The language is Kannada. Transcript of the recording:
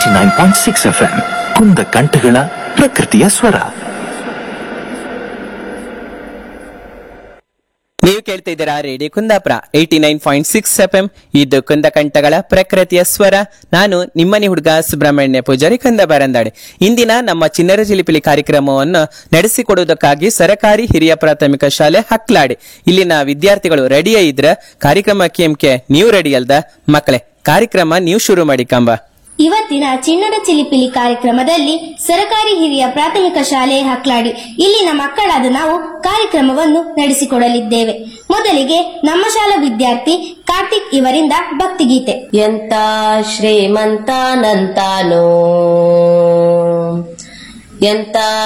eighty nine point six F M ಕುಂದ ಕಂಠಗಳ ಪ್ರಕೃತಿಯ ಸ್ವರ ನೀವು ಕೇಳ್ತಾ ಇದ್ದೀರಾ radio Kundapura eighty nine point six F M ಇದು ಕುಂದ ಕಂಠಗಳ ಪ್ರಕೃತಿಯ ಸ್ವರ ನಾನು ನಿಮ್ಮನೆ ಹುಡುಗ ಸುಬ್ರಹ್ಮಣ್ಯ ಪೂಜಾರಿ ಕುಂದ ಬರಂದಾಡೆ ಇಂದಿನ ನಮ್ಮ ಚಿನ್ನರ ಜಿಲಿಪಿಲಿ ಕಾರ್ಯಕ್ರಮವನ್ನು ನಡೆಸಿಕೊಡುವುದಕ್ಕಾಗಿ ಸರಕಾರಿ ಹಿರಿಯ ಪ್ರಾಥಮಿಕ ಶಾಲೆ ಹಕ್ಲಾಡಿ ಇಲ್ಲಿನ ವಿದ್ಯಾರ್ಥಿಗಳು ರೆಡಿಯೇ ಇದ್ರ ಕಾರ್ಯಕ್ರಮ ಕೇಮ್ಕೆ ನೀವು ರೆಡಿ ಅಲ್ದ ಮಕ್ಕಳೇ ಕಾರ್ಯಕ್ರಮ ನೀವು ಶುರು ಮಾಡಿ ಕಂಬ ಇವತ್ತಿನ ಚಿನ್ನದ ಚಿಲಿಪಿಲಿ ಕಾರ್ಯಕ್ರಮದಲ್ಲಿ ಸರಕಾರಿ ಹಿರಿಯ ಪ್ರಾಥಮಿಕ ಶಾಲೆ ಹಕ್ಲಾಡಿ ಇಲ್ಲಿನ ಮಕ್ಕಳಾದ ನಾವು ಕಾರ್ಯಕ್ರಮವನ್ನು ನಡೆಸಿಕೊಡಲಿದ್ದೇವೆ ಮೊದಲಿಗೆ ನಮ್ಮ ಶಾಲಾ ವಿದ್ಯಾರ್ಥಿ ಕಾರ್ತಿಕ್ ಇವರಿಂದ ಭಕ್ತಿಗೀತೆ ಎಂತ ಶ್ರೀಮಂತನಂತಾನೋ ಎಂತ